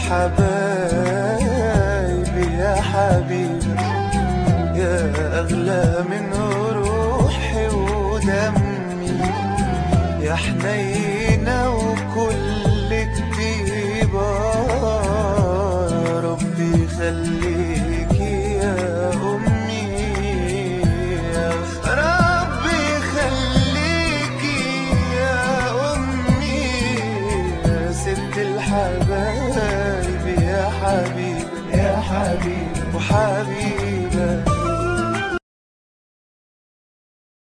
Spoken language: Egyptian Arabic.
الحبايب يا حبيبي يا أغلى من روحي ودمي يا حنينة وكل كتيبة يا ربي خليكي يا أمي يا ربي خليكي يا أمي يا ست الحبايب يا حبيبي يا حبيبي وحبيبي